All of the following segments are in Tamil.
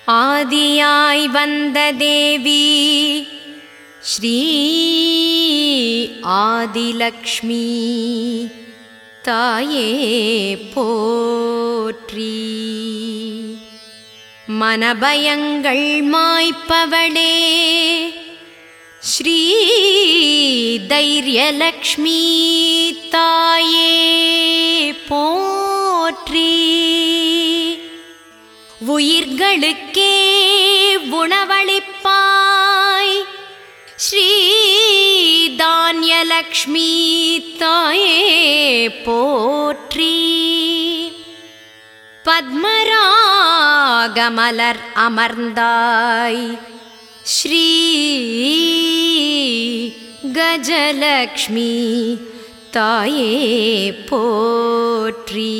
ஆதியாய் வந்த தேவி ஸ்ரீ ஆதிலக்ஷ்மி தாயே போற்றி மனபயங்கள் மாய்ப்பவளே ஸ்ரீ தைரியலக்ஷ்மி தாயே போற்றி உயிர்களுக்கே உணவளிப்பாய் ஸ்ரீ தானியலக்ஷ்மி தாயே போற்றி பத்மராகமலர் அமர்ந்தாய் ஸ்ரீ கஜலக்ஷ்மி தாயே போற்றி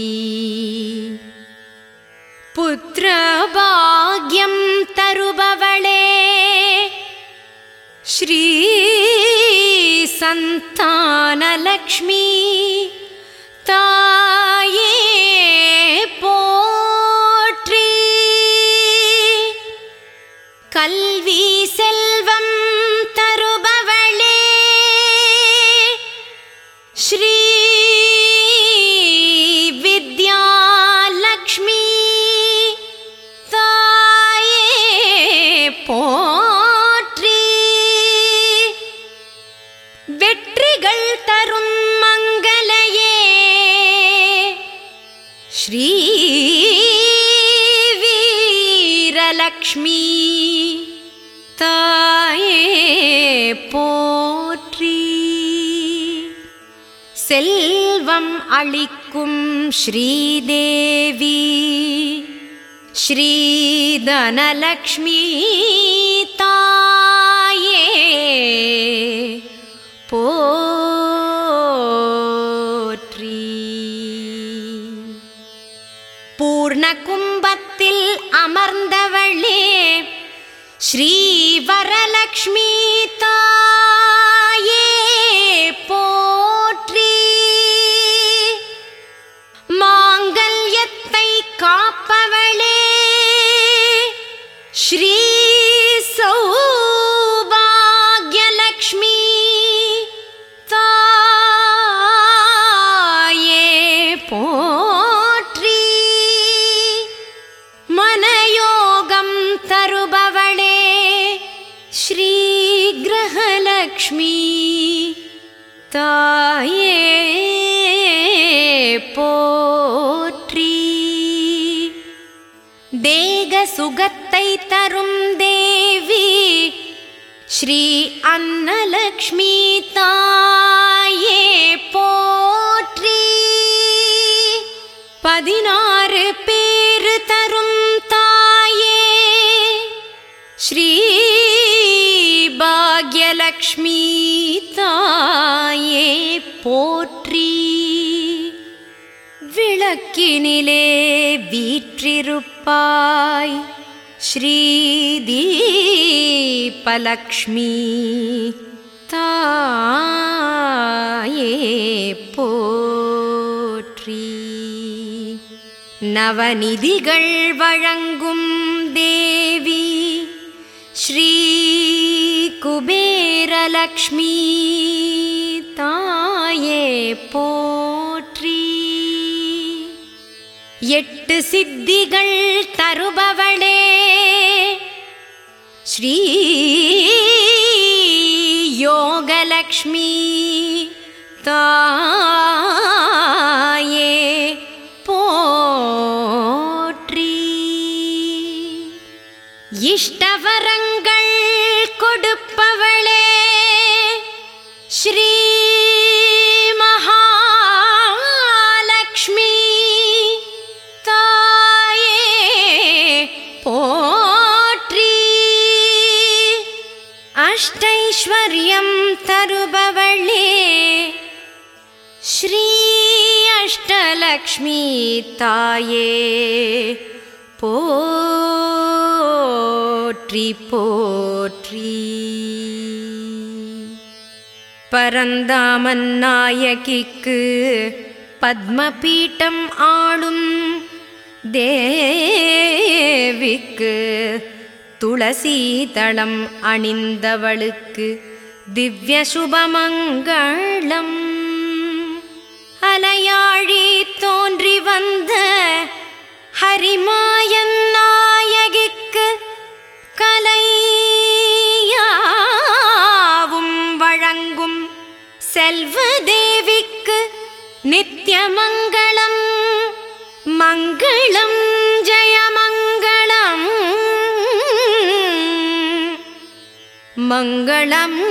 புத்திரபாக்யம் தருபவளே ஸ்ரீ சந்தானலக்ஷ்மி தாயே போற்றி கல்வி செல்வம் தருபவளே ஸ்ரீ வித்யாலக்ஷ்மி தாயே போற்றி வெற்றிகள் தரும் மங்களையே ஸ்ரீ வீரலக்ஷ்மி தாயே போற்றி செல்வம் அளிக்கும் ஸ்ரீதேவி ஸ்ரீதனலக்ஷ்மி தாயே போற்றி பூர்ண கும்பத்தில் அமர்ந்தவளே ஸ்ரீ வரலக்ஷ்மி தாயே போற்றி மாங்கல்யத்தை காப்பவளே ஸ்ரீ சௌபாகியலக்ஷ்மி தாயே போற்றி மனயோகம் தருபவளே ஸ்ரீ கிரகலக்ஷ்மி தாயே போற்றி தேக சுகத்தை தரும் தேவி ஸ்ரீ அன்னலக்ஷ்மி தாயே போற்றி பதினாறு பேரு தரும் தாயே ஸ்ரீ பாக்யலக்ஷ்மி தாயே போற்றி விளக்கினிலே வீற்றிருப்பாய் ஸ்ரீதீபலக்ஷ்மி தாயே போற்றி நவநிதிகள் வழங்கும் தேவி ஸ்ரீ குபேரலக்ஷ்மி தாயே போற்றி எட்டு சித்திகள் தருபவளே ஸ்ரீ யோகலக்ஷ்மி தாயே போற்றி இஷ்டவரங்கள் கொடுப்பவளே ஸ்ரீ மகாலக்ஷ்மி தாயே போற்றி அஷ்டைஸ்வர்யம் தருபவளே ஸ்ரீ அஷ்டலக்ஷ்மி தாயே போற்றி போற்றி பரந்தாமன் நாயகிக்கு பத்மபீட்டம் ஆளும் தேவி தேவிக்கு துளசீதளம் அணிந்தவளுக்கு திவ்ய சுபமங்களம் அலையாழி தோன்றி வந்த ஹரிமாயன் நாயகிக்கு கலையாவும் வழங்கும் செல்வ தேவிக்கு நித்யமங்களம் மங்களம் ஜெயமங்களம் மங்களம்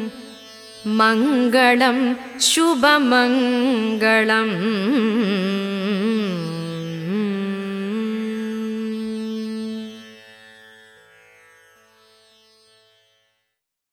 மங்களம் சுபமங்களம்